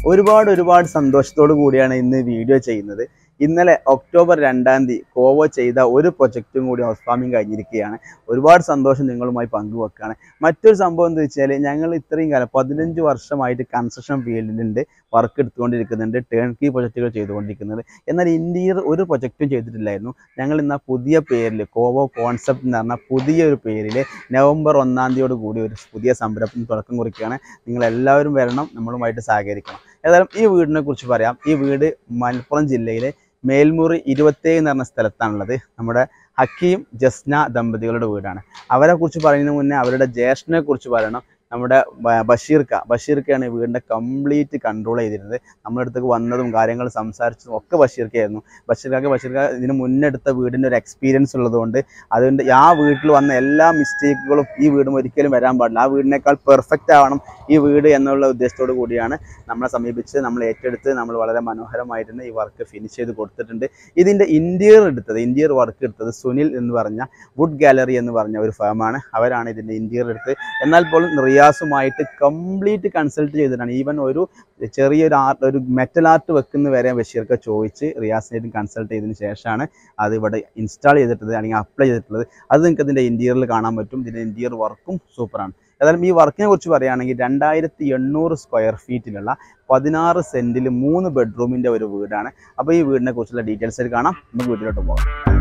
ഒരുപാട് ഒരുപാട് സന്തോഷത്തോടു കൂടിയാണ് ഇന്ന് വീഡിയോ ചെയ്യുന്നത് ഇന്നലെ ഒക്ടോബർ രണ്ടാം തീയതി കോവോ ചെയ്ത ഒരു പ്രൊജക്റ്റും കൂടി ഹൗസ് ഫാമിംഗ് കഴിഞ്ഞിരിക്കുകയാണ് ഒരുപാട് സന്തോഷം നിങ്ങളുമായി പങ്കുവെക്കുകയാണ് മറ്റൊരു സംഭവം എന്താ വെച്ചാൽ ഞങ്ങൾ ഇത്രയും കാലം പതിനഞ്ച് വർഷമായിട്ട് കൺസ്ട്രക്ഷൻ ഫീൽഡിലുണ്ട് വർക്ക് എടുത്തുകൊണ്ടിരിക്കുന്നുണ്ട് ടേൺ കീ പ്രൊജക്റ്റുകൾ ചെയ്തുകൊണ്ടിരിക്കുന്നുണ്ട് എന്നാൽ ഇന്ത്യയിൽ ഒരു പ്രൊജക്റ്റും ചെയ്തിട്ടില്ലായിരുന്നു ഞങ്ങൾ ഇന്ന് ആ പുതിയ പേരിൽ കോവോ കോൺസെപ്റ്റ് എന്ന് പറഞ്ഞ പുതിയൊരു പേരിൽ നവംബർ ഒന്നാം തീയതിയോട് കൂടി ഒരു പുതിയ സംരംഭത്തിന് തുടക്കം കുറിക്കുകയാണ് നിങ്ങൾ എല്ലാവരും വരണം നമ്മളുമായിട്ട് സഹകരിക്കണം ഏതായാലും ഈ വീടിനെ കുറിച്ച് പറയാം ഈ വീട് മലപ്പുറം ജില്ലയിലെ മേൽമുറി ഇരുപത്തേഴ് എന്ന് പറഞ്ഞ സ്ഥലത്താണുള്ളത് നമ്മുടെ ഹക്കീം ജസ്ന ദമ്പതികളുടെ വീടാണ് അവരെ കുറിച്ച് പറയുന്നതിന് മുന്നേ അവരുടെ ജ്യേഷ്ഠനെ കുറിച്ച് പറയണം നമ്മുടെ ബ- ബഷീർക്ക ബഷീർക്കയാണ് ഈ വീടിൻ്റെ കംപ്ലീറ്റ് കൺട്രോൾ ചെയ്തിരുന്നത് നമ്മുടെ അടുത്തേക്ക് വന്നതും കാര്യങ്ങൾ സംസാരിച്ചതും ഒക്കെ ബഷീർക്കയായിരുന്നു ബഷീർക്കാക്ക് ബഷീർക്ക ഇതിന് മുന്നെടുത്ത വീടിൻ്റെ ഒരു എക്സ്പീരിയൻസ് ഉള്ളതുകൊണ്ട് അതുകൊണ്ട് ആ വീട്ടിൽ വന്ന എല്ലാ മിസ്റ്റേക്കുകളും ഈ വീടും ഒരിക്കലും വരാൻ പാടില്ല ആ വീടിനേക്കാൾ പെർഫെക്റ്റ് ആവണം ഈ വീട് എന്നുള്ള ഉദ്ദേശത്തോടു കൂടിയാണ് നമ്മളെ സമീപിച്ച് നമ്മൾ ഏറ്റെടുത്ത് നമ്മൾ വളരെ മനോഹരമായിട്ട് തന്നെ ഈ വർക്ക് ഫിനിഷ് ചെയ്ത് കൊടുത്തിട്ടുണ്ട് ഇതിൻ്റെ ഇൻറ്റീരിയർ എടുത്തത് ഇൻറ്റീരിയർ വർക്ക് എടുത്തത് സുനിൽ എന്ന് പറഞ്ഞ വുഡ് ഗാലറി എന്ന് പറഞ്ഞ ഒരു ഫേമാണ് അവരാണ് ഇതിൻ്റെ ഇൻറ്റീരിയർ എടുത്ത് എന്നാൽ പോലും റിയാസുമായിട്ട് കംപ്ലീറ്റ് കൺസൾട്ട് ചെയ്തിട്ടാണ് ഈവൻ ഒരു ചെറിയൊരു ആർട്ട് ഒരു മെറ്റൽ ആർട്ട് വെക്കുന്ന വരെ ബഷീർക്ക് ചോദിച്ച് റിയാസിനായിട്ട് കൺസൾട്ട് ചെയ്തതിന് ശേഷമാണ് അത് ഇവിടെ ഇൻസ്റ്റാൾ ചെയ്തിട്ടുള്ളത് അല്ലെങ്കിൽ അപ്ലൈ ചെയ്തിട്ടുള്ളത് അത് നിങ്ങൾക്ക് ഇതിൻ്റെ ഇൻറ്റീരിയറിൽ കാണാൻ പറ്റും ഇതിൻ്റെ ഇൻറ്റീരിയർ വർക്കും സൂപ്പറാണ് ഏതായാലും ഈ വർക്കിനെ കുറിച്ച് പറയുകയാണെങ്കിൽ രണ്ടായിരത്തി എണ്ണൂറ് സ്ക്വയർ ഫീറ്റിലുള്ള പതിനാറ് സെൻറ്റിൽ മൂന്ന് ബെഡ്റൂമിൻ്റെ ഒരു വീടാണ് അപ്പോൾ ഈ വീടിനെ കുറിച്ചുള്ള ഡീറ്റെയിൽസ് കാണാം നമുക്ക് വീട്ടിലോട്ട് പോകാം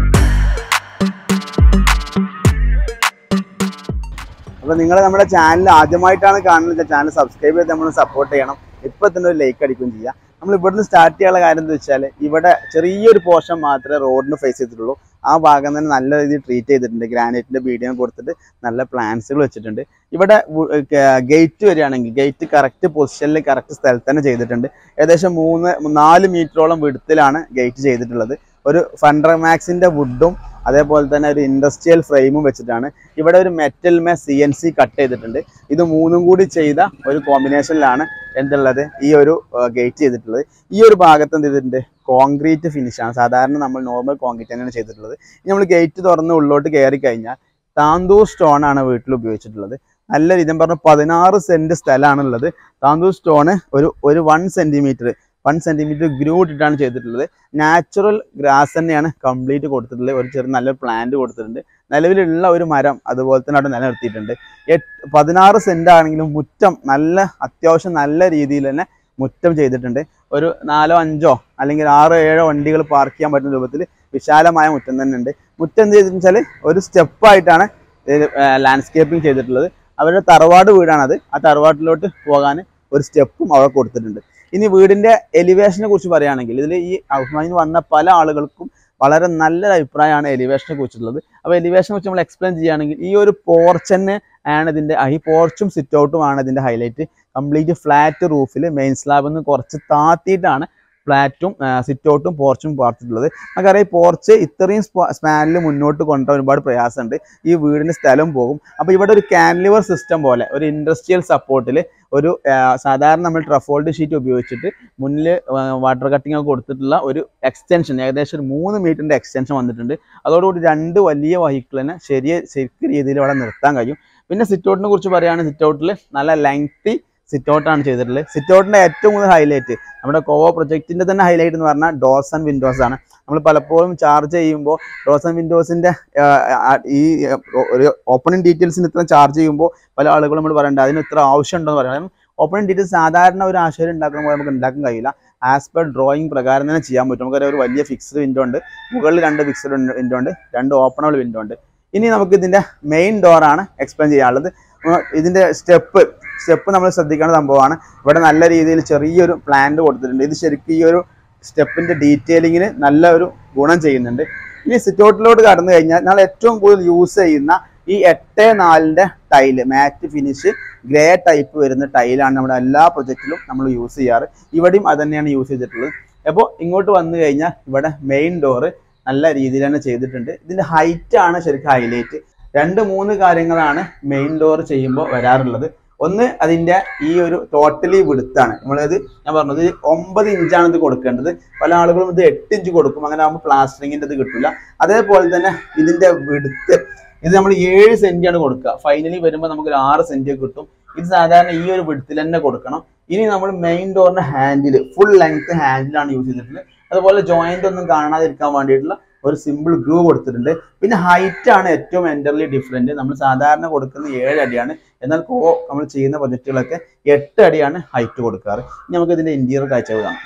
അപ്പോൾ നിങ്ങൾ നമ്മുടെ ചാനൽ ആദ്യമായിട്ടാണ് കാണുന്നത് ചാനൽ സബ്സ്ക്രൈബ് ചെയ്ത് നമ്മൾ സപ്പോർട്ട് ചെയ്യണം ഇപ്പം തന്നെ ഒരു ലൈക്ക് അടിക്കുകയും ചെയ്യാം നമ്മൾ ഇവിടുന്ന് സ്റ്റാർട്ട് ചെയ്യാനുള്ള കാര്യം എന്താ വെച്ചാൽ ഇവിടെ ചെറിയൊരു പോർഷൻ മാത്രമേ റോഡിന് ഫേസ് ചെയ്തിട്ടുള്ളൂ ആ ഭാഗം തന്നെ നല്ല രീതിയിൽ ട്രീറ്റ് ചെയ്തിട്ടുണ്ട് ഗ്രാനൈറ്റിന്റെ ബീഡിയം കൊടുത്തിട്ട് നല്ല പ്ലാന്റ്സുകൾ വെച്ചിട്ടുണ്ട് ഇവിടെ ഗേറ്റ് വരികയാണെങ്കിൽ ഗേറ്റ് കറക്റ്റ് പൊസിഷനിൽ കറക്റ്റ് സ്ഥലത്ത് തന്നെ ചെയ്തിട്ടുണ്ട് ഏകദേശം മൂന്ന് നാല് മീറ്ററോളം വിടുത്തിലാണ് ഗേറ്റ് ചെയ്തിട്ടുള്ളത് ഒരു ഫണ്ടർ മാക്സിന്റെ വുഡും അതേപോലെ തന്നെ ഒരു ഇൻഡസ്ട്രിയൽ ഫ്രെയിമും വെച്ചിട്ടാണ് ഇവിടെ ഒരു മെറ്റൽ മേ സി എൻ സി കട്ട് ചെയ്തിട്ടുണ്ട് ഇത് മൂന്നും കൂടി ചെയ്ത ഒരു കോമ്പിനേഷനിലാണ് എന്തുള്ളത് ഈ ഒരു ഗേറ്റ് ചെയ്തിട്ടുള്ളത് ഈ ഒരു ഭാഗത്ത് എന്ത് ചെയ്തിട്ടുണ്ട് കോൺക്രീറ്റ് ഫിനിഷ് ആണ് സാധാരണ നമ്മൾ നോർമൽ കോൺക്രീറ്റ് തന്നെയാണ് ചെയ്തിട്ടുള്ളത് ഇനി നമ്മൾ ഗേറ്റ് തുറന്ന് ഉള്ളോട്ട് കയറി കഴിഞ്ഞാൽ താന്തൂർ സ്റ്റോൺ ആണ് വീട്ടിൽ ഉപയോഗിച്ചിട്ടുള്ളത് നല്ല രീതി പറഞ്ഞ പതിനാറ് സെന്റ് സ്ഥലമാണുള്ളത് താന്തൂർ സ്റ്റോണ് ഒരു ഒരു one centimetre one centimetre groove ഇട്ടിട്ടാണ് ചെയ്തിട്ടുള്ളത് നാച്ചുറൽ ഗ്രാസ് തന്നെയാണ് കംപ്ലീറ്റ് കൊടുത്തിട്ടുള്ളത് ഒരു ചെറിയ നല്ലൊരു പ്ലാന്റ് കൊടുത്തിട്ടുണ്ട് നിലവിലുള്ള ഒരു മരം അതുപോലെ തന്നെ അവിടെ നിലനിർത്തിയിട്ടുണ്ട് എട്ട് പതിനാറ് സെന്റ് ആണെങ്കിലും മുറ്റം നല്ല അത്യാവശ്യം നല്ല രീതിയിൽ തന്നെ മുറ്റം ചെയ്തിട്ടുണ്ട് ഒരു നാലോ അഞ്ചോ അല്ലെങ്കിൽ ആറോ ഏഴോ വണ്ടികൾ പാർക്ക് ചെയ്യാൻ പറ്റുന്ന രൂപത്തിൽ വിശാലമായ മുറ്റം തന്നെ ഉണ്ട് മുറ്റം എന്ത് ചെയ്തിട്ടുണ്ടെന്ന് വെച്ചാൽ ഒരു സ്റ്റെപ്പായിട്ടാണ് ലാൻഡ്സ്കേപ്പിംഗ് ചെയ്തിട്ടുള്ളത് അവരുടെ തറവാട് വീടാണത് ആ തറവാട്ടിലോട്ട് പോകാൻ ഒരു സ്റ്റെപ്പും അവിടെ കൊടുത്തിട്ടുണ്ട് ഇനി വീടിന്റെ എലിവേഷനെ കുറിച്ച് പറയുകയാണെങ്കിൽ ഇതിൽ ഈ ഹൗസ് വന്ന പല ആളുകൾക്കും വളരെ നല്ലൊരു അഭിപ്രായമാണ് എലിവേഷനെ കുറിച്ചുള്ളത് അപ്പോൾ എലിവേഷനെ കുറിച്ച് നമ്മൾ എക്സ്പ്ലെയിൻ ചെയ്യുകയാണെങ്കിൽ ഈ ഒരു പോർച്ച് തന്നെ ആണ് ഇതിന്റെ ഈ പോർച്ചും സിറ്റ് ഔട്ടും ആണ് ഇതിന്റെ ഹൈലൈറ്റ് കംപ്ലീറ്റ് ഫ്ലാറ്റ് റൂഫിൽ മെയിൻ സ്ലാബിൽ നിന്ന് കുറച്ച് താത്തിയിട്ടാണ് ഫ്ലാറ്റും സിറ്റ് ഔട്ടും പോർച്ചും പാർത്തിട്ടുള്ളത് നമുക്കറിയാം ഈ പോർച്ച് ഇത്രയും സ്പാനിൽ മുന്നോട്ട് കൊണ്ടുപോകാൻ ഒരുപാട് പ്രയാസമുണ്ട് ഈ വീടിന് സ്ഥലം പോകും അപ്പോൾ ഇവിടെ ഒരു കാൻലിവർ സിസ്റ്റം പോലെ ഒരു ഇൻഡസ്ട്രിയൽ സപ്പോർട്ടിൽ ഒരു ആ, സാധാരണ നമ്മൾ ട്രഫോൾഡ് ഷീറ്റ് ഉപയോഗിച്ചിട്ട് മുന്നിൽ വാട്ടർ കട്ടിങ് ഒക്കെ കൊടുത്തിട്ടുള്ള ഒരു എക്സ്റ്റൻഷൻ ഏകദേശം ഒരു മൂന്ന് മീറ്ററിന്റെ എക്സ്റ്റൻഷൻ വന്നിട്ടുണ്ട് അതോടുകൂടി രണ്ട് വലിയ വഹിക്കിളിനെ ശരിയ ശരിക്കും രീതിയിൽ ഇവിടെ നിർത്താൻ കഴിയും പിന്നെ സിറ്റ് ഔട്ടിനെ കുറിച്ച് പറയുകയാണെങ്കിൽ സിറ്റ് ഔട്ടിൽ നല്ല ലെങ്തി സിറ്റ് ഔട്ടാണ് ചെയ്തിട്ടുള്ളത് സിറ്റ് ഔട്ടിന്റെ ഏറ്റവും കൂടുതൽ ഹൈലൈറ്റ് നമ്മുടെ കോവോ പ്രൊജക്റ്റിന്റെ തന്നെ ഹൈലൈറ്റ് എന്ന് പറഞ്ഞാൽ ഡോർസ് ആൻഡ് വിൻഡോസ് ആണ് നമ്മൾ പലപ്പോഴും ചാർജ് ചെയ്യുമ്പോൾ ഡോർസ് ആൻഡ് വിൻഡോസിന്റെ ഈ ആ, ഒരു ഓപ്പണിംഗ് ഡീറ്റെയിൽസിന് ഇത്ര ചാർജ് ചെയ്യുമ്പോൾ പല ആളുകളും നമ്മൾ പറയണ്ട അതിന് ഇത്ര ആവശ്യമുണ്ടോ എന്ന് പറയാം ഓപ്പണിംഗ് ഡീറ്റെയിൽസ് സാധാരണ ഒരു ആശയം ഉണ്ടാക്കുമ്പോൾ നമുക്ക് ഉണ്ടാക്കാൻ കഴിയില്ല ആസ് പെർ ഡ്രോയിങ് പ്രകാരം തന്നെ ചെയ്യാൻ പറ്റും നമുക്കറിയാം ഒരു വലിയ ഫിക്സ്ഡ് വിൻഡോ ഉണ്ട് മുകളിൽ രണ്ട് ഫിക്സ്ഡ് വിൻഡോ ഉണ്ട് രണ്ട് ഓപ്പണബിൾ വിൻഡോ ഉണ്ട് ഇനി നമുക്ക് ഇതിന്റെ മെയിൻ ഡോറാണ് എക്സ്പ്ലെയിൻ ചെയ്യാനുള്ളത് ഉം, ഇതിന്റെ സ്റ്റെപ്പ് സ്റ്റെപ്പ് നമ്മൾ ശ്രദ്ധിക്കേണ്ട സംഭവമാണ് ഇവിടെ നല്ല രീതിയിൽ ചെറിയൊരു പ്ലാന്റ് കൊടുത്തിട്ടുണ്ട് ഇത് ശരിക്കും ഈ ഒരു സ്റ്റെപ്പിന്റെ ഡീറ്റെയിലിങ്ങിന് നല്ല ഒരു ഗുണം ചെയ്യുന്നുണ്ട് ഇനി സിറ്റൗട്ടിലോട്ട് കടന്നു കഴിഞ്ഞാൽ നമ്മൾ ഏറ്റവും കൂടുതൽ യൂസ് ചെയ്യുന്ന ഈ എട്ട് നാലിന്റെ tile matte finish grey type വരുന്ന ടൈലാണ് നമ്മുടെ എല്ലാ പ്രൊജക്റ്റിലും നമ്മൾ യൂസ് ചെയ്യാറ് ഇവിടെയും അത് തന്നെയാണ് യൂസ് ചെയ്തിട്ടുള്ളത് അപ്പോൾ ഇങ്ങോട്ട് വന്നു കഴിഞ്ഞാൽ ഇവിടെ മെയിൻ ഡോറ് നല്ല രീതിയിൽ തന്നെ ചെയ്തിട്ടുണ്ട് ഇതിന്റെ ഹൈറ്റ് ആണ് ശരിക്കും ഹൈലൈറ്റ് രണ്ട് മൂന്ന് കാര്യങ്ങളാണ് മെയിൻ ഡോർ ചെയ്യുമ്പോൾ വരാറുള്ളത് ഒന്ന് അതിന്റെ ഈ ഒരു ടോട്ടലി വിടുത്താണ് നമ്മളത് ഞാൻ പറഞ്ഞത് ഒമ്പത് ഇഞ്ചാണ് ഇത് കൊടുക്കേണ്ടത് പല ആളുകളും ഇത് എട്ട് ഇഞ്ച് കൊടുക്കും അങ്ങനെ ആകുമ്പോൾ പ്ലാസ്റ്ററിങ്ങിന്റെ ഇത് കിട്ടില്ല അതേപോലെ തന്നെ ഇതിന്റെ വിടുത്ത് ഇത് നമ്മൾ ഏഴ് സെന്റിയാണ് കൊടുക്കുക ഫൈനലി വരുമ്പോൾ നമുക്ക് ഒരു ആറ് സെന്റ് കിട്ടും ഇത് സാധാരണ ഈ ഒരു വിടുത്തിൽ തന്നെ കൊടുക്കണം ഇനി നമ്മൾ മെയിൻ ഡോറിന്റെ ഹാൻഡിൽ ഫുൾ ലെങ്ത് ഹാൻഡിലാണ് യൂസ് ചെയ്തിട്ടുള്ളത് അതുപോലെ ജോയിന്റ് ഒന്നും കാണാതിരിക്കാൻ വേണ്ടിയിട്ടുള്ള ഒരു സിമ്പിൾ ഗ്രൂ കൊടുത്തിട്ടുണ്ട് പിന്നെ ഹൈറ്റ് ആണ് ഏറ്റവും എൻ്റർലി ഡിഫറെന്റ് നമ്മൾ സാധാരണ കൊടുക്കുന്ന ഏഴ് അടിയാണ് എന്നാൽ കോ നമ്മൾ ചെയ്യുന്ന പ്രൊജക്റ്റുകളൊക്കെ എട്ട് അടിയാണ് ഹൈറ്റ് കൊടുക്കാറ് ഇനി നമുക്ക് ഇതിന്റെ ഇന്റീരിയർ കാഴ്ചകൾ കാണാം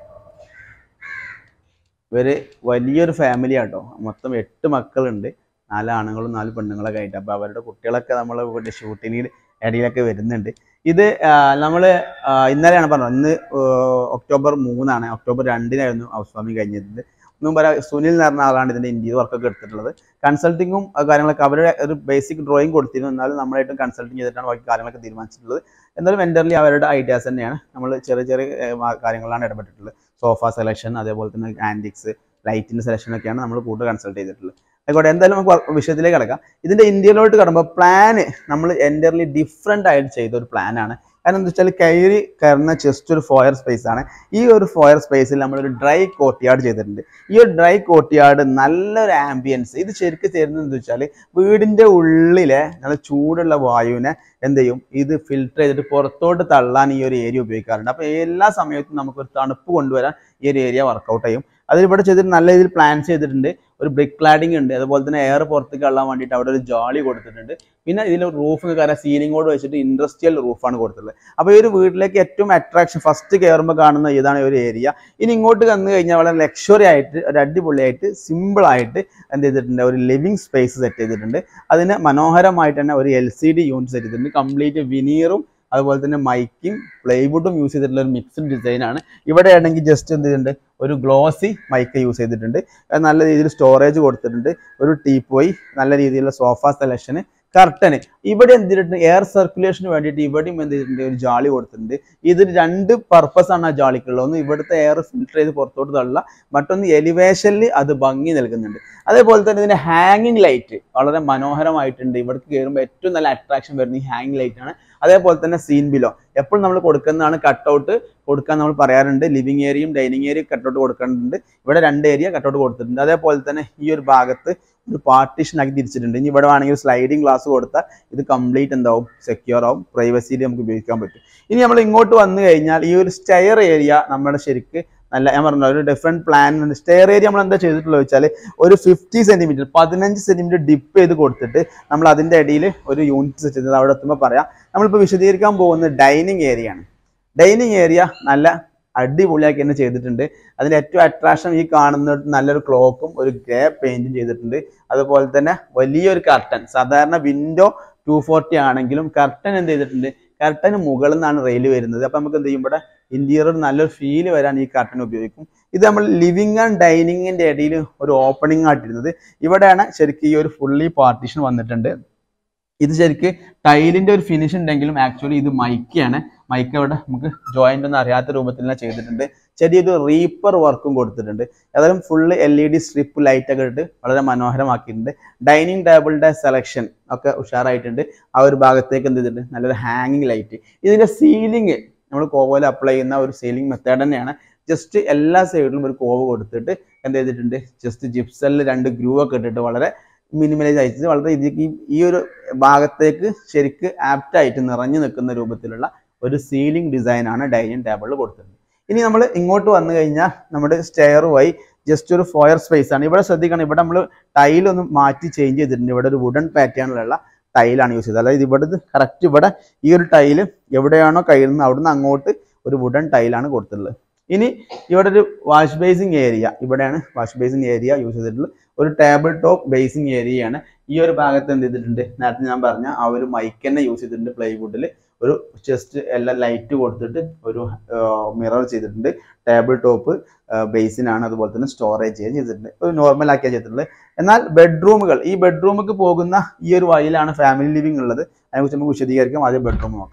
ഇവര് വലിയൊരു ഫാമിലി ആട്ടോ മൊത്തം എട്ട് മക്കളുണ്ട് നാല് ആണുങ്ങളും നാല് പെണ്ണുങ്ങളൊക്കെ ആയിട്ട് അപ്പോൾ അവരുടെ കുട്ടികളൊക്കെ നമ്മൾ ഇവിടെ ഷൂട്ടിങ്ങിൽ ഇടയിലൊക്കെ വരുന്നുണ്ട് ഇത് നമ്മൾ ഇന്നലെയാണ് പറഞ്ഞത് ഇന്ന് ആ, ഒക്ടോബർ മൂന്നാണ് ഒക്ടോബർ രണ്ടിനായിരുന്നു ഹൗസ് വാമിങ് കഴിഞ്ഞത് ഒന്നും പറയാം സുനിൽ എന്ന് പറഞ്ഞ ആളാണ് ഇതിന്റെ ഇന്റീരിയർ വർക്കൊക്കെ എടുത്തിട്ടുള്ളത് കൺസൾട്ടിങ്ങും കാര്യങ്ങളൊക്കെ അവരുടെ ഒരു ബേസിക് ഡ്രോയിങ് കൊടുത്തിരുന്നു എന്നാലും നമ്മളായിട്ടും കൺസൾട്ടിങ് ചെയ്തിട്ടാണ് ബാക്കി കാര്യങ്ങളൊക്കെ തീരുമാനിച്ചിട്ടുള്ളത് എന്നാലും വെൻഡർലി അവരുടെ ഐഡിയാസ് തന്നെയാണ് നമ്മൾ ചെറിയ ചെറിയ ഏർ, മാ- കാര്യങ്ങളാണ് ഇടപെട്ടിട്ടുള്ളത് സോഫ സെലക്ഷൻ അതേപോലെ തന്നെ ആൻറ്റിക്സ് ലൈറ്റിന്റെ സെലക്ഷൻ ഒക്കെയാണ് നമ്മൾ കൂടുതൽ കൺസൾട്ട് ചെയ്തിട്ടുള്ളത് ആയിക്കോട്ടെ എന്തായാലും നമുക്ക് വ- വിഷയത്തിലേക്ക് കിടക്കാം ഇതിന്റെ ഇന്ത്യയിലോട്ട് കടക്കുമ്പോൾ പ്ലാന് നമ്മൾ എൻ്റർലി ഡിഫറെൻ്റ് ആയിട്ട് ചെയ്ത ഒരു പ്ലാനാണ് കാരണം എന്താ വെച്ചാൽ കയറി കയറുന്ന ജസ്റ്റ് ഒരു ഫോയർ സ്പേസ് ആണ് ഈ ഒരു ഫോയർ സ്പേസിൽ നമ്മളൊരു ഡ്രൈ കോർട്ട്യാർഡ് ചെയ്തിട്ടുണ്ട് ഈ ഒരു ഡ്രൈ കോർട്ട്യാർഡ് നല്ലൊരു ആംബിയൻസ് ഇത് ശരിക്കും ചേരുന്നത് എന്താ വെച്ചാൽ വീടിന്റെ ഉള്ളിലെ നല്ല ചൂടുള്ള വായുവിനെ എന്ത് ചെയ്യും ഇത് ഫിൽട്ടർ ചെയ്തിട്ട് പുറത്തോട്ട് തള്ളാൻ ഈ ഒരു ഏരിയ ഉപയോഗിക്കാറുണ്ട് അപ്പോൾ എല്ലാ സമയത്തും നമുക്കൊരു തണുപ്പ് കൊണ്ടുവരാൻ ഈ ഒരു ഏരിയ വർക്കൗട്ട് ചെയ്യും അതിൽ ഇവിടെ ചെയ്തിട്ട് നല്ല രീതിയിൽ പ്ലാൻ ചെയ്തിട്ടുണ്ട് ഒരു ബ്രിക്ക് ക്ലാഡിംഗ് ഉണ്ട് അതുപോലെ തന്നെ എയർ പുറത്തേക്ക് കള്ളാൻ വേണ്ടിയിട്ട് അവിടെ ഒരു ജാളി കൊടുത്തിട്ടുണ്ട് പിന്നെ ഇതിൽ റൂഫ് കാരണം സീലിങ്ങോട് വെച്ചിട്ട് ഇൻഡസ്ട്രിയൽ റൂഫാണ് കൊടുത്തിട്ടുള്ളത് അപ്പോൾ ഈ ഒരു വീട്ടിലേക്ക് ഏറ്റവും അട്രാക്ഷൻ ഫസ്റ്റ് കയറുമ്പോൾ കാണുന്ന ഇതാണ് ഈ ഒരു ഏരിയ ഇനി ഇങ്ങോട്ട് വന്നു കഴിഞ്ഞാൽ വളരെ ലക്ഷറി ആയിട്ട് ഒരു അടിപൊളിയായിട്ട് സിമ്പിൾ ആയിട്ട് എന്ത് ചെയ്തിട്ടുണ്ട് ഒരു ലിവിങ് സ്പേസ് സെറ്റ് ചെയ്തിട്ടുണ്ട് അതിന് മനോഹരമായിട്ട് തന്നെ ഒരു L C D unit set ചെയ്തിട്ടുണ്ട് കംപ്ലീറ്റ് വിനീറും അതുപോലെ തന്നെ മൈക്കും പ്ലൈവുഡും യൂസ് ചെയ്തിട്ടുള്ള ഒരു മിക്സ്ഡ് ഡിസൈൻ ആണ് ഇവിടെ ആണെങ്കിൽ ജസ്റ്റ് എന്ത് ചെയ്തിട്ടുണ്ട് ഒരു ഗ്ലോസി മൈക്ക് യൂസ് ചെയ്തിട്ടുണ്ട് അത് നല്ല രീതിയിൽ സ്റ്റോറേജ് കൊടുത്തിട്ടുണ്ട് ഒരു ടീപ്പോയി നല്ല രീതിയിലുള്ള സോഫ സെലക്ഷന് കർട്ടന് ഇവിടെ എന്ത് ചെയ്തിട്ടുണ്ട് എയർ സർക്കുലേഷന് വേണ്ടിയിട്ട് ഇവിടെയും എന്ത് ചെയ്തിട്ടുണ്ട് ഒരു ജാളി കൊടുത്തിട്ടുണ്ട് ഇതിന് രണ്ട് പർപ്പസ് ആണ് ആ ജാളിക്കുള്ളത് ഒന്ന് ഇവിടുത്തെ എയർ ഫിൽട്ടർ ചെയ്ത് പുറത്തോട്ട് തള്ളുക മറ്റൊന്ന് എലിവേഷനിൽ അത് ഭംഗി നൽകുന്നുണ്ട് അതേപോലെ തന്നെ ഇതിന്റെ ഹാങ്ങിങ് ലൈറ്റ് വളരെ മനോഹരമായിട്ടുണ്ട് ഇവിടേക്ക് കയറുമ്പോൾ ഏറ്റവും നല്ല അട്രാക്ഷൻ വരുന്ന ഈ ഹാങ്ങിങ് ലൈറ്റ് ആണ് അതേപോലെ തന്നെ സീൻ ബിലോ എപ്പോഴും നമ്മൾ കൊടുക്കുന്നതാണ് കട്ടൗട്ട് കൊടുക്കാൻ നമ്മൾ പറയാറുണ്ട് ലിവിങ് ഏരിയയും ഡൈനിങ് ഏരിയയും കട്ടൗട്ട് കൊടുക്കുന്നുണ്ട് ഇവിടെ രണ്ട് ഏരിയ കട്ടൗട്ട് കൊടുത്തിട്ടുണ്ട് അതേപോലെ തന്നെ ഈ ഒരു ഭാഗത്ത് ഒരു പാർട്ടീഷൻ ആക്കി തിരിച്ചിട്ടുണ്ട് ഇനി ഇവിടെ വേണമെങ്കിൽ സ്ലൈഡിങ് ഗ്ലാസ് കൊടുത്താൽ ഇത് കംപ്ലീറ്റ് എന്താവും സെക്യൂർ ആവും പ്രൈവസിയിൽ നമുക്ക് ഉപയോഗിക്കാൻ പറ്റും ഇനി നമ്മൾ ഇങ്ങോട്ട് വന്നു കഴിഞ്ഞാൽ ഈ ഒരു സ്റ്റെയർ ഏരിയ നമ്മുടെ ശരിക്ക് നല്ല ഞാൻ പറഞ്ഞ ഒരു ഡിഫറെന്റ് പ്ലാൻ സ്റ്റെയർ ഏരിയ നമ്മൾ എന്താ ചെയ്തിട്ടുള്ളത് വെച്ചാൽ ഒരു ഫിഫ്റ്റി സെന്റിമീറ്റർ പതിനഞ്ച് സെന്റിമീറ്റർ ഡിപ്പ് ചെയ്ത് കൊടുത്തിട്ട് നമ്മൾ അതിന്റെ അടിയിൽ ഒരു യൂണിറ്റ് സെറ്റ് ചെയ്തത് അവിടെ എത്തുമ്പോൾ പറയാം നമ്മളിപ്പോൾ വിശദീകരിക്കാൻ പോകുന്നത് ഡൈനിങ് ഏരിയ ആണ് ഡൈനിങ് ഏരിയ നല്ല അടിപൊളിയാക്കി തന്നെ ചെയ്തിട്ടുണ്ട് അതിന്റെ ഏറ്റവും അട്രാക്ഷൻ ഈ കാണുന്ന നല്ലൊരു ക്ലോക്കും ഒരു ഗ്രേ പെയിന്റും ചെയ്തിട്ടുണ്ട് അതുപോലെ തന്നെ വലിയൊരു കർട്ടൻ സാധാരണ വിൻഡോ ടു ഫോർട്ടി ആണെങ്കിലും കർട്ടൻ എന്ത് ചെയ്തിട്ടുണ്ട് കർട്ടന് മുകളിൽ നിന്നാണ് റെയിൽ വരുന്നത് അപ്പൊ നമുക്ക് എന്ത് ചെയ്യും ഇവിടെ ഇന്റീരിയർ നല്ലൊരു ഫീൽ വരാൻ ഈ കർട്ടൻ ഉപയോഗിക്കും ഇത് നമ്മൾ ലിവിങ് ആൻഡ് ഡൈനിങ്ങിന്റെ ഇടയിൽ ഒരു ഓപ്പണിംഗ് ആയിട്ടിരുന്നത് ഇവിടെയാണ് ശരിക്കും ഈ ഒരു ഫുള്ളി പാർട്ടീഷൻ വന്നിട്ടുണ്ട് ഇത് ശരിക്ക് ടൈലിന്റെ ഒരു ഫിനിഷ് ഉണ്ടെങ്കിലും ആക്ച്വലി ഇത് മൈക്കാണ് മൈക്ക് അവിടെ നമുക്ക് ജോയിന്റ് ഒന്നും അറിയാത്ത രൂപത്തിൽ തന്നെ ചെയ്തിട്ടുണ്ട് ചെറിയൊരു റീപ്പർ വർക്കും കൊടുത്തിട്ടുണ്ട് ഏതായാലും full L E D strip light ഒക്കെ ഇട്ട് വളരെ മനോഹരമാക്കിയിട്ടുണ്ട് ഡൈനിങ് ടേബിളിന്റെ സെലക്ഷൻ ഒക്കെ ഉഷാറായിട്ടുണ്ട് ആ ഒരു ഭാഗത്തേക്ക് എന്ത് ചെയ്തിട്ടുണ്ട് നല്ലൊരു ഹാങ്ങിങ് ലൈറ്റ് ഇതിന്റെ സീലിംഗ് നമ്മൾ കോവോല അപ്ലൈ ചെയ്യുന്ന ഒരു സീലിംഗ് മെത്തേഡ് തന്നെയാണ് ജസ്റ്റ് എല്ലാ സൈഡിലും ഒരു കോവ് കൊടുത്തിട്ട് എന്ത് ചെയ്തിട്ടുണ്ട് ജസ്റ്റ് ജിപ്സലിൽ രണ്ട് ഗ്രൂ ഒക്കെ ഇട്ടിട്ട് വളരെ മിനിമലൈസ് ആയിട്ട് വളരെ ഇതിലേക്ക് ഈ- ഈ ഒരു ഭാഗത്തേക്ക് ശരിക്ക് ആപ്റ്റ് ആയിട്ട് നിറഞ്ഞു നിൽക്കുന്ന രൂപത്തിലുള്ള ഒരു സീലിംഗ് ഡിസൈൻ ആണ് ഡൈനിങ് ടേബിളിൽ കൊടുത്തിട്ടുണ്ട് ഇനി നമ്മൾ ഇങ്ങോട്ട് വന്നു കഴിഞ്ഞാൽ നമ്മുടെ സ്റ്റെയർ വഴി ജസ്റ്റ് ഒരു ഫോയർ സ്പേസ് ആണ് ഇവിടെ ശ്രദ്ധിക്കണം ഇവിടെ നമ്മൾ ടൈലൊന്ന് മാറ്റി ചേഞ്ച് ചെയ്തിട്ടുണ്ട് ഇവിടെ ഒരു വുഡൻ പാറ്റേണിലുള്ള ടൈലാണ് യൂസ് ചെയ്തത് അതായത് ഇവിടെ കറക്റ്റ് ഇവിടെ ഈ ഒരു ടൈല് എവിടെയാണോ കഴിയുന്നത് അവിടുന്ന് അങ്ങോട്ട് ഒരു വുഡൻ ടൈലാണ് കൊടുത്തിട്ടുള്ളത് ഇനി ഇവിടെ ഒരു വാഷ് ബേസിംഗ് ഏരിയ ഇവിടെയാണ് വാഷ് ബേസിംഗ് ഏരിയ യൂസ് ചെയ്തിട്ടുള്ളത് ഒരു ടേബിൾ ടോപ്പ് ബേസിംഗ് ഏരിയയാണ് ഈ ഒരു ഭാഗത്ത് എന്ത് ചെയ്തിട്ടുണ്ട് നേരത്തെ ഞാൻ പറഞ്ഞ ആ ഒരു മൈക്ക് തന്നെ യൂസ് ചെയ്തിട്ടുണ്ട് പ്ലൈവുഡിൽ ഒരു ജസ്റ്റ് എല്ലാം ലൈറ്റ് കൊടുത്തിട്ട് ഒരു മിറർ ചെയ്തിട്ടുണ്ട് ടേബിൾ ടോപ്പ് ബേസിനാണ് അതുപോലെ തന്നെ സ്റ്റോറേജ് ചെയ്തിട്ടുണ്ട് ഒരു നോർമൽ ആക്കിയാണ് ചെയ്തിട്ടുള്ളത് എന്നാൽ ബെഡ്റൂമുകൾ ഈ ബെഡ്റൂമിലേക്ക് പോകുന്ന ഈ ഒരു വഴിയിലാണ് ഫാമിലി ലിവിംഗ് ഉള്ളത് അതിനെക്കുറിച്ച് നമുക്ക് വിശദീകരിക്കാം ആദ്യം ബെഡ്റൂം നോക്കാം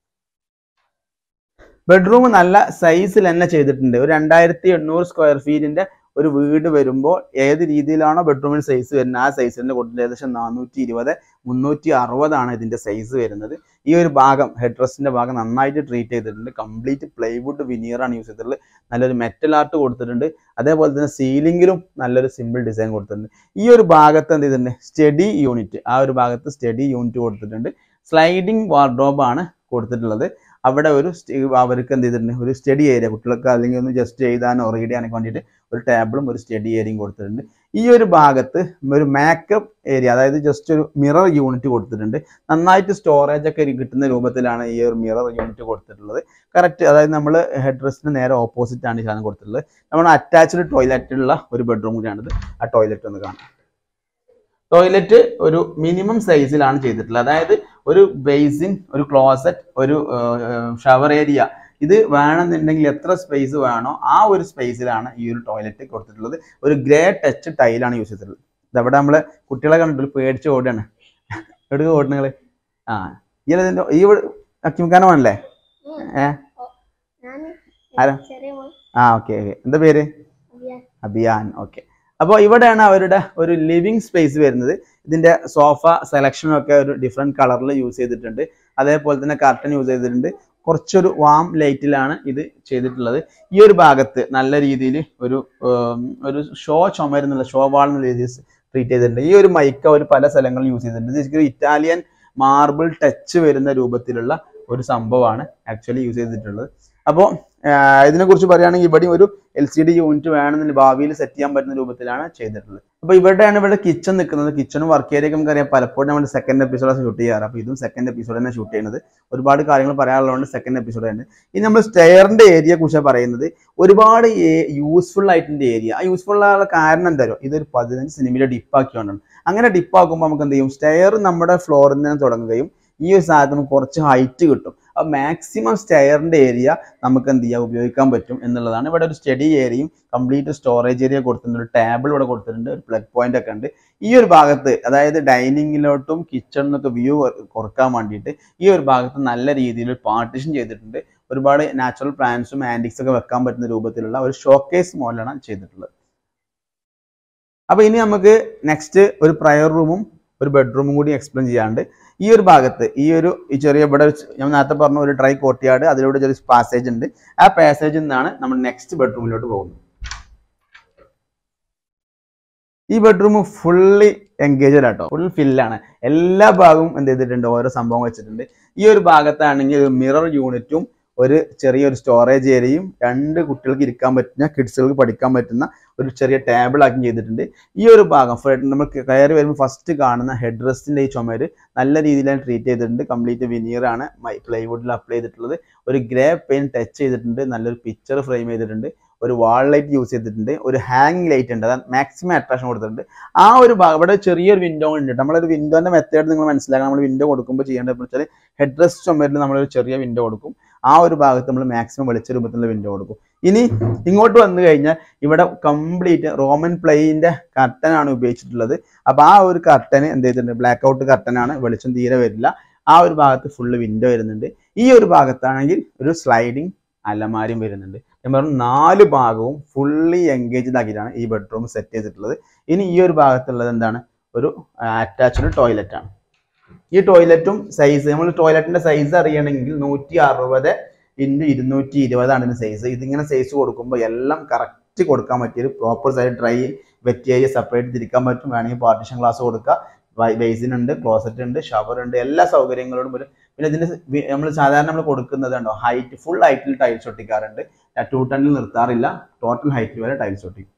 ബെഡ്റൂം നല്ല സൈസിൽ തന്നെ ചെയ്തിട്ടുണ്ട് ഒരു രണ്ടായിരത്തി എണ്ണൂറ് സ്ക്വയർ ഫീറ്റിന്റെ ഒരു വീട് വരുമ്പോൾ ഏത് രീതിയിലാണോ ബെഡ്റൂമിൽ സൈസ് വരുന്നത് ആ സൈസിന്റെ കൊടുത്തിട്ട് ഏകദേശം നാനൂറ്റി ഇരുപത് മുന്നൂറ്റി അറുപതാണ് ഇതിന്റെ സൈസ് വരുന്നത് ഈ ഒരു ഭാഗം ഹെഡ് റെസ്റ്റിന്റെ ഭാഗം നന്നായിട്ട് ട്രീറ്റ് ചെയ്തിട്ടുണ്ട് കംപ്ലീറ്റ് പ്ലൈവുഡ് വിനീറാണ് യൂസ് ചെയ്തിട്ടുള്ളത് നല്ലൊരു മെറ്റൽ ആർട്ട് കൊടുത്തിട്ടുണ്ട് അതേപോലെ തന്നെ സീലിംഗിലും നല്ലൊരു സിമ്പിൾ ഡിസൈൻ കൊടുത്തിട്ടുണ്ട് ഈ ഒരു ഭാഗത്ത് എന്ത് ചെയ്തിട്ടുണ്ട് സ്റ്റഡി യൂണിറ്റ് ആ ഒരു ഭാഗത്ത് സ്റ്റഡി യൂണിറ്റ് കൊടുത്തിട്ടുണ്ട് സ്ലൈഡിംഗ് വാർഡ്രോബ് ആണ് കൊടുത്തിട്ടുള്ളത് അവിടെ ഒരു സ്റ്റേ- അവർക്ക് എന്ത് ചെയ്തിട്ടുണ്ട് ഒരു സ്റ്റഡി ഏരിയ കുട്ടികൾക്ക് അല്ലെങ്കിൽ ഒന്ന് ജസ്റ്റ് എഴുതാനോ റീഡ് ചെയ്യാനൊക്കെ വേണ്ടിയിട്ട് ഒരു ടേബിളും ഒരു സ്റ്റഡി ഏരിയയും കൊടുത്തിട്ടുണ്ട് ഈ ഒരു ഭാഗത്ത് ഒരു മേക്കപ്പ് ഏരിയ അതായത് ജസ്റ്റ് ഒരു മിറർ യൂണിറ്റ് കൊടുത്തിട്ടുണ്ട് നന്നായിട്ട് സ്റ്റോറേജ് ഒക്കെ കിട്ടുന്ന രൂപത്തിലാണ് ഈ ഒരു മിറർ യൂണിറ്റ് കൊടുത്തിട്ടുള്ളത് കറക്റ്റ് അതായത് നമ്മൾ ഹെഡ് റെസ്റ്റിന് നേരെ ഓപ്പോസിറ്റ് ആണ് ഈ സാധനം കൊടുത്തിട്ടുള്ളത് നമ്മൾ അറ്റാച്ച്ഡ് ടോയ്ലറ്റ് ഉള്ള ഒരു ബെഡ്റൂം കൂടിയാണിത് ആ ടോയ്ലറ്റ് ഒന്ന് കാണാം ടോയ്ലറ്റ് ഒരു മിനിമം സൈസിലാണ് ചെയ്തിട്ടുള്ളത് അതായത് ഒരു ബേസിൻ ഒരു ക്ലോസറ്റ് ഒരു ഷവർ ഏരിയ ഇത് വേണമെന്നുണ്ടെങ്കിൽ എത്ര സ്പേസ് വേണോ ആ ഒരു സ്പേസിലാണ് ഈ ഒരു ടോയ്ലറ്റ് കൊടുത്തിട്ടുള്ളത് ഒരു ഗ്രേ ടച്ച് ടൈലാണ് യൂസ് ചെയ്തിട്ടുള്ളത് ഇതവിടെ നമ്മള് കുട്ടികളെ കണ്ടിട്ട് പേടിച്ച് ഓടുകയാണ് എവിടെ ഓടുന്നങ്ങള് ആ ഈ ഇതിന്റെ ഈ അക്കിമുക്കാനല്ലേ ഏ ഞാൻ ആരാ? ചെറിയ മോൻ ആ ഓക്കെ ഓക്കെ എന്താ പേര് അഭിയാൻ. അഭിയാൻ ഓക്കെ അപ്പോൾ ഇവിടെയാണ് അവരുടെ ഒരു ലിവിങ് സ്പേസ് വരുന്നത് ഇതിന്റെ സോഫ സെലക്ഷനും ഒക്കെ ഒരു ഡിഫറെന്റ് കളറിൽ യൂസ് ചെയ്തിട്ടുണ്ട് അതേപോലെ തന്നെ കർട്ടൻ യൂസ് ചെയ്തിട്ടുണ്ട് കുറച്ചൊരു വാം ലൈറ്റിലാണ് ഇത് ചെയ്തിട്ടുള്ളത് ഈ ഒരു ഭാഗത്ത് നല്ല രീതിയിൽ ഒരു ഉം, ഒരു ഷോ ചുമരുന്നുള്ള ഷോ വാൾ എന്നുള്ള രീതിയിൽ ട്രീറ്റ് ചെയ്തിട്ടുണ്ട് ഈ ഒരു മൈക്ക ഒരു പല സ്ഥലങ്ങളിൽ യൂസ് ചെയ്തിട്ടുണ്ട് ഇത് ശരിക്കും ഇറ്റാലിയൻ മാർബിൾ ടച്ച് വരുന്ന രൂപത്തിലുള്ള ഒരു സംഭവമാണ് ആക്ച്വലി യൂസ് ചെയ്തിട്ടുള്ളത് അപ്പോൾ ഇതിനെ കുറിച്ച് പറയുകയാണെങ്കിൽ ഇവിടെ ഒരു എൽ സി ഡി യൂണിറ്റ് വേണമെന്ന് ഭാവിയിൽ സെറ്റ് ചെയ്യാൻ പറ്റുന്ന രൂപത്തിലാണ് ചെയ്തിട്ടുള്ളത് അപ്പോൾ ഇവിടെയാണ് ഇവിടെ കിച്ചൺ നിൽക്കുന്നത് കിച്ചണും വർക്ക് ഏരിയ ഒക്കെ നമുക്കറിയാം പലപ്പോഴും നമ്മൾ സെക്കൻഡ് എപ്പിസോഡ് ഷൂട്ട് ചെയ്യാറ് അപ്പോൾ ഇതും സെക്കൻഡ് എപ്പിസോഡ് തന്നെ ഷൂട്ട് ചെയ്യുന്നത് ഒരുപാട് കാര്യങ്ങൾ പറയാനുള്ളതുകൊണ്ട് സെക്കൻഡ് എപ്പിസോഡ് തന്നെ ഇനി നമ്മൾ സ്റ്റെയറിന്റെ ഏരിയയെ കുറിച്ച് പറയുന്നത് ഒരുപാട് യൂസ്ഫുൾ ആയിട്ടുണ്ട് ഏരിയ ആ യൂസ്ഫുൾ ആയുള്ള കാരണം എന്താ പറയുക ഇതൊരു പതിനഞ്ച് സെന്റിമീറ്റർ ഡിപ്പാക്കിയോണ്ടാണ് അങ്ങനെ ഡിപ്പാക്കുമ്പോൾ നമുക്ക് എന്ത് ചെയ്യും സ്റ്റെയർ നമ്മുടെ ഫ്ലോറിൽ നിന്ന് തുടങ്ങുകയും ഈ ഒരു സാധനം നമുക്ക് കുറച്ച് ഹൈറ്റ് കിട്ടും അപ്പോൾ മാക്സിമം സ്റ്റെയറിന്റെ ഏരിയ നമുക്ക് എന്ത് ചെയ്യാം ഉപയോഗിക്കാൻ പറ്റും എന്നുള്ളതാണ് ഇവിടെ ഒരു സ്റ്റഡി ഏരിയയും കംപ്ലീറ്റ് സ്റ്റോറേജ് ഏരിയ കൊടുത്തിട്ടുണ്ട് ഒരു ടേബിൾ ഇവിടെ കൊടുത്തിട്ടുണ്ട് ഒരു പ്ലഗ് പോയിന്റ് ഒക്കെ ഉണ്ട് ഈ ഒരു ഭാഗത്ത് അതായത് ഡൈനിങ്ങിലോട്ടും കിച്ചണിനൊക്കെ വ്യൂ കുറക്കാൻ വേണ്ടിയിട്ട് ഈ ഒരു ഭാഗത്ത് നല്ല രീതിയിൽ പാർട്ടിഷൻ ചെയ്തിട്ടുണ്ട് ഒരുപാട് നാച്ചുറൽ പ്ലാന്റ്സും ആൻറ്റിക്സ് ഒക്കെ വെക്കാൻ പറ്റുന്ന രൂപത്തിലുള്ള ഒരു ഷോക്കേസ് മോഡലാണ് ചെയ്തിട്ടുള്ളത് അപ്പൊ ഇനി നമുക്ക് നെക്സ്റ്റ് ഒരു പ്രയർ റൂമും ഒരു ബെഡ്റൂമും കൂടി എക്സ്പ്ലെയിൻ ചെയ്യാണ്ട് ഈ ഒരു ഭാഗത്ത് ഈ ഒരു ഈ ചെറിയ ഇവിടെ ഒരു ച- ഞാൻ നേരത്തെ പറഞ്ഞ ഒരു ഡ്രൈ കോർട്ട്യാർഡ് അതിലൂടെ ചെറിയ പാസേജ് ഉണ്ട് ആ പാസേജിൽ നിന്നാണ് നമ്മൾ നെക്സ്റ്റ് ബെഡ്റൂമിലോട്ട് പോകുന്നത് ഈ bedroom fully engaged auto full ഫില്ലാണ് എല്ലാ ഭാഗവും എന്ത് ചെയ്തിട്ടുണ്ട് ഓരോ സംഭവം വെച്ചിട്ടുണ്ട് ഈ ഒരു ഭാഗത്താണെങ്കിൽ ഒരു മിറർ യൂണിറ്റും ഒരു ചെറിയൊരു സ്റ്റോറേജ് ഏരിയയും രണ്ട് കുട്ടികൾക്ക് ഇരിക്കാൻ പറ്റുന്ന കിഡ്സുകൾക്ക് പഠിക്കാൻ പറ്റുന്ന ഒരു ചെറിയ ടേബിൾ ആക്കി ചെയ്തിട്ടുണ്ട് ഈ ഒരു ഭാഗം ഫ- നമ്മൾ കയറി വരുമ്പോൾ ഫസ്റ്റ് കാണുന്ന ഹെഡ് റെസ്റ്റിന്റെ ഈ ചുമര് നല്ല രീതിയിലാണ് ട്രീറ്റ് ചെയ്തിട്ടുണ്ട് കംപ്ലീറ്റ് വിനീർ ആണ് പ്ലൈവുഡിൽ അപ്ലൈ ചെയ്തിട്ടുള്ളത് ഒരു ഗ്രേ പെയിൻ ടച്ച് ചെയ്തിട്ടുണ്ട് നല്ലൊരു പിക്ചർ ഫ്രെയിം ചെയ്തിട്ടുണ്ട് ഒരു വാൾ ലൈറ്റ് യൂസ് ചെയ്തിട്ടുണ്ട് ഒരു ഹാങ്ങിങ് ലൈറ്റ് ഉണ്ട് അതായത് മാക്സിമം അട്രാക്ഷൻ കൊടുത്തിട്ടുണ്ട് ആ ഒരു ഭാഗം ഇവിടെ ചെറിയൊരു വിൻഡോ ഉണ്ട് നമ്മളൊരു വിൻഡോന്റെ മെത്തേഡ് നിങ്ങൾ മനസ്സിലാക്കണം നമ്മൾ വിൻഡോ കൊടുക്കുമ്പോൾ ചെയ്യേണ്ടത് വെച്ചാൽ ഹെഡ് റെസ്റ്റ് ചുമരിൽ നമ്മളൊരു ചെറിയ വിൻഡോ കൊടുക്കും ആ ഒരു ഭാഗത്ത് നമ്മൾ മാക്സിമം വെളിച്ച രൂപത്തിലുള്ള വിൻഡോ കൊടുക്കും ഇനി ഇങ്ങോട്ട് വന്നു കഴിഞ്ഞാൽ ഇവിടെ കംപ്ലീറ്റ് റോമൻ പ്ലേയിന്റെ കർട്ടൻ ആണ് ഉപയോഗിച്ചിട്ടുള്ളത് അപ്പൊ ആ ഒരു കർട്ടന് എന്ത് ചെയ്തിട്ടുണ്ട് ബ്ലാക്ക് ഔട്ട് കർട്ടൻ ആണ് വെളിച്ചം തീരെ വരില്ല ആ ഒരു ഭാഗത്ത് ഫുള്ള് വിൻഡോ വരുന്നുണ്ട് ഈ ഒരു ഭാഗത്താണെങ്കിൽ ഒരു സ്ലൈഡിങ് അലമാരിയും വരുന്നുണ്ട് ഞാൻ പറഞ്ഞു നാല് ഭാഗവും ഫുള്ളി എൻഗേജ്ഡ് ആക്കിയിട്ടാണ് ഈ ബെഡ്റൂം സെറ്റ് ചെയ്തിട്ടുള്ളത് ഇനി ഈ ഒരു ഭാഗത്തുള്ളത് എന്താണ് ഒരു അറ്റാച്ച്ഡ് ടോയ്ലറ്റ് ആണ് ഈ ടോയ്ലറ്റും സൈസ് നമ്മൾ ടോയ്ലറ്റിന്റെ സൈസ് അറിയണമെങ്കിൽ നൂറ്റി അറുപത് ഇൻറ്റു ഇരുന്നൂറ്റി ഇരുപതാണ് ഇതിന്റെ സൈസ് ഇതിങ്ങനെ സൈസ് കൊടുക്കുമ്പോൾ എല്ലാം കറക്റ്റ് കൊടുക്കാൻ പറ്റിയ ഒരു proper side dry wet area separate തിരിക്കാൻ പറ്റും വേണമെങ്കിൽ പാർട്ടിഷൻ ഗ്ലാസ് കൊടുക്കുക ബേസിൻ ഉണ്ട് ക്ലോസറ്റ് ഉണ്ട് ഷവർ ഉണ്ട് എല്ലാ സൗകര്യങ്ങളോടും ഒരു പിന്നെ ഇതിന്റെ നമ്മൾ സാധാരണ നമ്മൾ കൊടുക്കുന്നത് കണ്ടോ ഹൈറ്റ് ഫുൾ ഹൈറ്റിൽ ടൈൽസ് ഒട്ടിക്കാറുണ്ട് ടൂ ടണ്ണിൽ നിർത്താറില്ല ടോട്ടൽ ഹൈറ്റിൽ വരെ ടൈൽസ് ഒട്ടിക്കും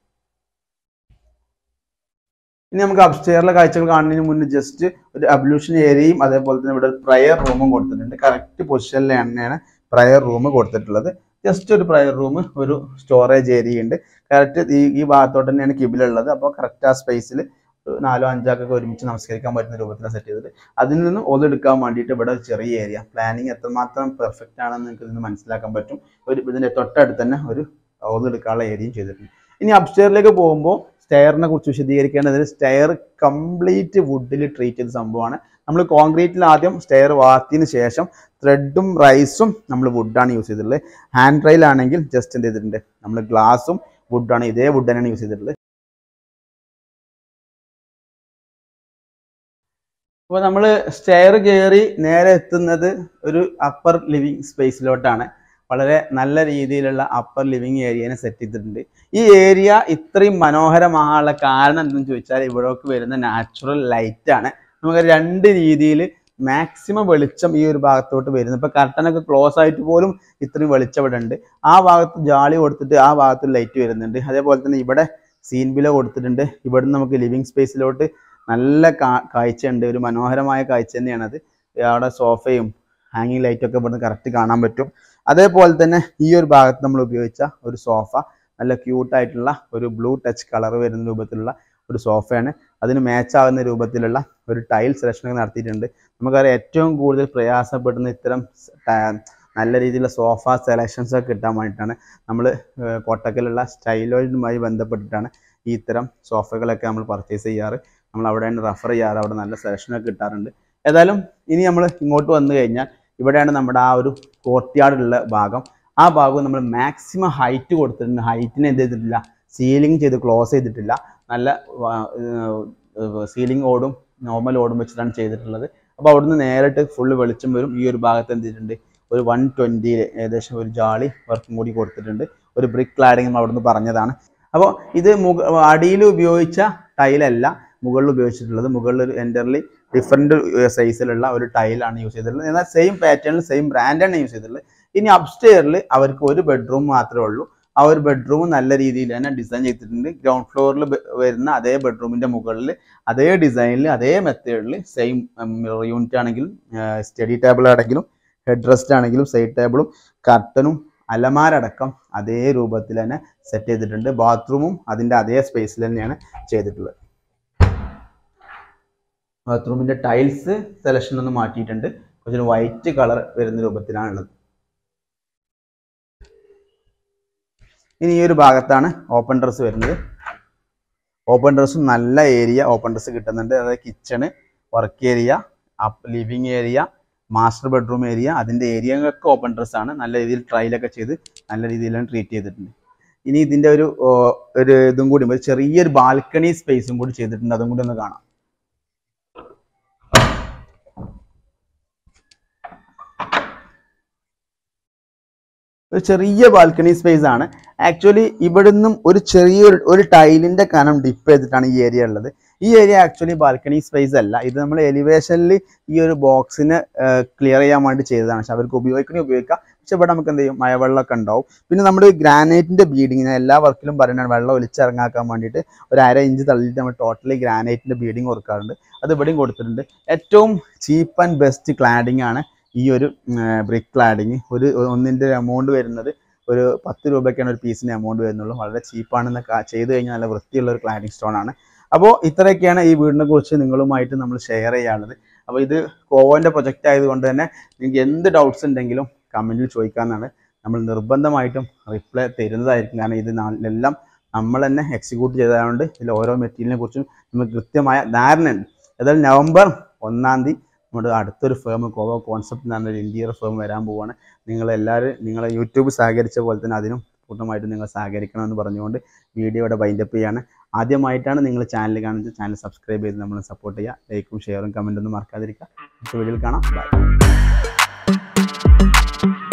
ഇനി നമുക്ക് അപ്സ്റ്റെയറിലെ കാഴ്ചകൾ കാണുന്നതിന് മുന്നേ ജസ്റ്റ് ഒരു അബ്ലൂഷൻ ഏരിയയും അതേപോലെ തന്നെ ഇവിടെ ഒരു പ്രയർ റൂമും കൊടുത്തിട്ടുണ്ട് കറക്റ്റ് പൊസിഷനിൽ തന്നെയാണ് പ്രയർ റൂം കൊടുത്തിട്ടുള്ളത് ജസ്റ്റ് ഒരു പ്രയർ റൂം ഒരു സ്റ്റോറേജ് ഏരിയ ഉണ്ട് കറക്റ്റ് ഈ ഈ ഭാഗത്തോട്ട് തന്നെയാണ് കിബിലുള്ളത് അപ്പോൾ കറക്റ്റ് ആ സ്പേസിൽ നാലോ അഞ്ചാക്കൊക്കെ ഒരുമിച്ച് നമസ്കരിക്കാൻ പറ്റുന്ന രൂപത്തിൽ സെറ്റ് ചെയ്തിട്ട് അതിൽ നിന്ന് ഒതെടുക്കാൻ വേണ്ടിയിട്ട് ഇവിടെ ഒരു ചെറിയ ഏരിയ പ്ലാനിങ് എത്രമാത്രം പെർഫെക്റ്റ് ആണെന്ന് നിങ്ങൾക്ക് ഇതിന് മനസ്സിലാക്കാൻ പറ്റും ഒരു ഇതിന്റെ തൊട്ടടുത്ത് തന്നെ ഒരു ഓതെടുക്കാനുള്ള ഏരിയയും ചെയ്തിട്ടുണ്ട് ഇനി അപ്സ്റ്റെയറിലേക്ക് പോകുമ്പോൾ സ്റ്റെയറിനെ കുറിച്ച് വിശദീകരിക്കേണ്ടത് സ്റ്റെയർ കംപ്ലീറ്റ് വുഡിൽ ട്രീറ്റ് ചെയ്ത സംഭവമാണ് നമ്മൾ കോൺക്രീറ്റിൽ ആദ്യം സ്റ്റെയർ വാർത്തിയതിന് ശേഷം ത്രെഡും റൈസും നമ്മൾ വുഡാണ് യൂസ് ചെയ്തിട്ടുള്ളത് ഹാൻഡ് റൈൽ ആണെങ്കിൽ ജസ്റ്റ് എന്ത് ചെയ്തിട്ടുണ്ട് നമ്മൾ ഗ്ലാസും വുഡാണ് ഇതേ വുഡ് തന്നെയാണ് യൂസ് ചെയ്തിട്ടുള്ളത് അപ്പോൾ നമ്മൾ സ്റ്റെയർ കയറി നേരെ എത്തുന്നത് ഒരു അപ്പർ ലിവിങ് സ്പേസിലോട്ടാണ് വളരെ നല്ല രീതിയിലുള്ള അപ്പർ ലിവിങ് ഏരിയനെ സെറ്റ് ചെയ്തിട്ടുണ്ട് ഈ ഏരിയ ഇത്രയും മനോഹരമാകാനുള്ള കാരണം എന്തെന്ന് ചോദിച്ചാൽ ഇവിടേക്ക് വരുന്ന നാച്ചുറൽ ലൈറ്റ് ആണ് നമുക്ക് രണ്ട് രീതിയിൽ മാക്സിമം വെളിച്ചം ഈ ഒരു ഭാഗത്തോട്ട് വരുന്നത് ഇപ്പൊ കർട്ടനൊക്കെ ക്ലോസ് ആയിട്ട് പോലും ഇത്രയും വെളിച്ചം ഇവിടെ ഉണ്ട് ആ ഭാഗത്ത് ജാളി കൊടുത്തിട്ട് ആ ഭാഗത്ത് ലൈറ്റ് വരുന്നുണ്ട് അതേപോലെ തന്നെ ഇവിടെ സീൻ ബിലോ കൊടുത്തിട്ടുണ്ട് ഇവിടുന്ന് നമുക്ക് ലിവിങ് സ്പേസിലോട്ട് നല്ല കാ- കാഴ്ചയുണ്ട് ഒരു മനോഹരമായ കാഴ്ച തന്നെയാണത് അവിടെ സോഫയും ഹാങ്ങിങ് ലൈറ്റൊക്കെ ഇവിടുന്ന് കറക്റ്റ് കാണാൻ പറ്റും അതേപോലെ തന്നെ ഈ ഒരു ഭാഗത്ത് നമ്മൾ ഉപയോഗിച്ച ഒരു സോഫ നല്ല ക്യൂട്ടായിട്ടുള്ള ഒരു ബ്ലൂ ടച്ച് കളർ വരുന്ന രൂപത്തിലുള്ള ഒരു സോഫയാണ് അതിന് മാച്ച് ആവുന്ന രൂപത്തിലുള്ള ഒരു ടൈൽ സെലക്ഷനൊക്കെ നടത്തിയിട്ടുണ്ട് നമുക്കറിയാം ഏറ്റവും കൂടുതൽ പ്രയാസപ്പെടുന്ന ഇത്തരം സ് ട- നല്ല രീതിയിലുള്ള സോഫ സെലക്ഷൻസ് ഒക്കെ കിട്ടാൻ വേണ്ടിയിട്ടാണ് നമ്മൾ കോട്ടക്കലുള്ള സ്റ്റൈലോയിഡുമായി ബന്ധപ്പെട്ടിട്ടാണ് ഈ ഇത്തരം സോഫകളൊക്കെ നമ്മൾ പർച്ചേസ് ചെയ്യാറ് നമ്മൾ അവിടെയാണ് റെഫർ ചെയ്യാറ് അവിടെ നല്ല സെലക്ഷനൊക്കെ കിട്ടാറുണ്ട് ഏതായാലും ഇനി നമ്മൾ ഇങ്ങോട്ട് വന്നു കഴിഞ്ഞാൽ ഇവിടെയാണ് നമ്മുടെ ആ ഒരു കോർട്ട്യാർഡുള്ള ഭാഗം ആ ഭാഗം നമ്മൾ മാക്സിമം ഹൈറ്റ് കൊടുത്തിട്ടുണ്ട് ഹൈറ്റിന് എന്ത് ചെയ്തിട്ടില്ല സീലിംഗ് ചെയ്ത് ക്ലോസ് ചെയ്തിട്ടില്ല നല്ല സീലിംഗ് ഓടും നോർമൽ ഓടും വെച്ചിട്ടാണ് ചെയ്തിട്ടുള്ളത് അപ്പോൾ അവിടുന്ന് നേരിട്ട് ഫുള്ള് വെളിച്ചം വരും ഈ ഒരു ഭാഗത്ത് എന്ത് ചെയ്തിട്ടുണ്ട് ഒരു വൺ ട്വൻറ്റിയിൽ ഏകദേശം ഒരു ജാളി വർക്കും കൂടി കൊടുത്തിട്ടുണ്ട് ഒരു ബ്രിക്ക് ക്ലാഡിങ് നമ്മൾ അവിടുന്ന് പറഞ്ഞതാണ് അപ്പോൾ ഇത് മുക അടിയിൽ ഉപയോഗിച്ച ടൈലല്ല മുകളിൽ ഉപയോഗിച്ചിട്ടുള്ളത് മുകളിൽ ഒരു എൻ്റർലി ഡിഫറെൻറ്റ് സൈസിലുള്ള ഒരു ടൈലാണ് യൂസ് ചെയ്തിട്ടുള്ളത് എന്നാൽ സെയിം പാറ്റേണിൽ സെയിം ബ്രാൻഡാണ് യൂസ് ചെയ്തിട്ടുള്ളത് ഇനി അപ്സ്റ്റെയറിൽ അവർക്ക് ഒരു ബെഡ്റൂം മാത്രമേ ഉള്ളൂ ആ ഒരു ബെഡ്റൂം നല്ല രീതിയിൽ തന്നെ ഡിസൈൻ ചെയ്തിട്ടുണ്ട് ഗ്രൗണ്ട് ഫ്ലോറിൽ വരുന്ന അതേ ബെഡ്റൂമിൻ്റെ മുകളിൽ അതേ ഡിസൈനിൽ അതേ മെത്തേഡിൽ സെയിം മിറർ യൂണിറ്റ് ആണെങ്കിലും സ്റ്റഡി ടേബിൾ ആണെങ്കിലും ഹെഡ് റെസ്റ്റ് ആണെങ്കിലും സൈഡ് ടേബിളും കർട്ടനും അലമാരടക്കം അതേ രൂപത്തിൽ തന്നെ സെറ്റ് ചെയ്തിട്ടുണ്ട് ബാത്റൂമും അതിൻ്റെ അതേ സ്പേസിൽ തന്നെയാണ് ചെയ്തിട്ടുള്ളത് ബാത്റൂമിൻ്റെ ടൈൽസ് സെലക്ഷൻ ഒന്ന് മാറ്റിയിട്ടുണ്ട് കുറച്ചൊരു വൈറ്റ് കളർ വരുന്ന രൂപത്തിലാണുള്ളത് ഇനി ഈ ഒരു ഭാഗത്താണ് ഓപ്പൺ ഡ്രസ്സ് വരുന്നത് ഓപ്പൺ ഡ്രസ്സും നല്ല ഏരിയ ഓപ്പൺ ഡ്രസ്സ് കിട്ടുന്നുണ്ട് അതായത് kitchen work area living area master bedroom area അതിൻ്റെ ഏരിയകളൊക്കെ ഓപ്പൺ ഡ്രസ്സാണ് നല്ല രീതിയിൽ ട്രയലൊക്കെ ചെയ്ത് നല്ല രീതിയിലാണ് ട്രീറ്റ് ചെയ്തിട്ടുണ്ട് ഇനി ഇതിൻ്റെ ഒരു ഓ, ഒരു ഇതും കൂടി ഒരു ചെറിയൊരു ബാൽക്കണി സ്പേസും കൂടി ചെയ്തിട്ടുണ്ട് അതും കൂടി ഒന്ന് കാണാം ഒരു ചെറിയ ബാൽക്കണി സ്പേസ് ആണ് ആക്ച്വലി ഇവിടുന്നും ഒരു ചെറിയൊരു ഒരു ടൈലിന്റെ കനം ഡിപ്പ് ചെയ്തിട്ടാണ് ഈ ഏരിയ ഉള്ളത് ഈ ഏരിയ ആക്ച്വലി ബാൽക്കണി സ്പേസ് അല്ല ഇത് നമ്മൾ എലിവേഷനിൽ ഈ ഒരു ബോക്സിന് ക്ലിയർ ചെയ്യാൻ വേണ്ടി ചെയ്തതാണ് പക്ഷെ അവർക്ക് ഉപയോഗിക്കണേ ഉപയോഗിക്കാം പക്ഷെ ഇവിടെ നമുക്ക് എന്ത് ചെയ്യും മഴവെള്ളമൊക്കെ ഉണ്ടാവും പിന്നെ നമ്മൾ ഗ്രാനൈറ്റിന്റെ ബീഡിങ് ഞാൻ എല്ലാ വർക്കിലും പറയുന്നതാണ് വെള്ളം ഒലിച്ചിറങ്ങാക്കാൻ വേണ്ടിയിട്ട് ഒരു അര ഇഞ്ച് തള്ളിയിട്ട് നമ്മൾ ടോട്ടലി ഗ്രാനൈറ്റിന്റെ ബീഡിങ് കൊടുക്കാറുണ്ട് അത് ഇവിടെയും കൊടുത്തിട്ടുണ്ട് ഏറ്റവും ചീപ്പ് ആൻഡ് ബെസ്റ്റ് ക്ലാഡിംഗ് ആണ് ഈ ഒരു ബ്രിക്ക് ക്ലാഡിങ് ഒരു ഒന്നിൻ്റെ എമൗണ്ട് വരുന്നത് ഒരു പത്ത് രൂപയ്ക്കാണ് ഒരു പീസിന് എമൗണ്ട് വരുന്നുള്ളൂ വളരെ ചീപ്പാണെന്ന് ചെയ്ത് കഴിഞ്ഞാൽ നല്ല വൃത്തിയുള്ള ഒരു ക്ലാഡിംഗ് സ്റ്റോൺ ആണ് അപ്പോൾ ഇത്രയൊക്കെയാണ് ഈ വീടിനെ കുറിച്ച് നിങ്ങളുമായിട്ട് നമ്മൾ ഷെയർ ചെയ്യാനുള്ളത് അപ്പോൾ ഇത് കോവോൻ്റെ പ്രൊജക്റ്റ് ആയതുകൊണ്ട് തന്നെ നിങ്ങൾക്ക് എന്ത് ഡൗട്ട്സ് ഉണ്ടെങ്കിലും കമൻറ്റിൽ ചോദിക്കാമെന്നാണ് നമ്മൾ നിർബന്ധമായിട്ടും റിപ്ലൈ തരുന്നതായിരിക്കും കാരണം ഇത് നാ- എല്ലാം നമ്മൾ തന്നെ എക്സിക്യൂട്ട് ചെയ്തതുകൊണ്ട് ഇതിൽ ഓരോ മെറ്റീരിയലിനെ കുറിച്ചും നമുക്ക് കൃത്യമായ ധാരണയുണ്ട് ഏതായാലും നവംബർ ഒന്നാം തീയതി നമ്മുടെ അടുത്തൊരു ഫേം കോവോ കോൺസെപ്റ്റ് എന്ന് പറഞ്ഞൊരു ഇന്റീരിയർ ഫേം വരാൻ പോവുകയാണ് നിങ്ങളെല്ലാവരും നിങ്ങളെ യൂട്യൂബ് സഹകരിച്ച പോലെ തന്നെ അതിനും പൂർണ്ണമായിട്ട് നിങ്ങൾ സഹകരിക്കണമെന്ന് പറഞ്ഞുകൊണ്ട് വീഡിയോ ഇവിടെ ബൈൻഡപ്പ് ചെയ്യാണ് ആദ്യമായിട്ടാണ് നിങ്ങൾ ചാനൽ കാണുന്നത് ചാനൽ സബ്സ്ക്രൈബ് ചെയ്ത് നമ്മൾ സപ്പോർട്ട് ചെയ്യുക ലൈക്കും ഷെയറും കമൻറ്റൊന്നും മറക്കാതിരിക്കുക അടുത്ത വീഡിയോയിൽ കാണാം ബൈ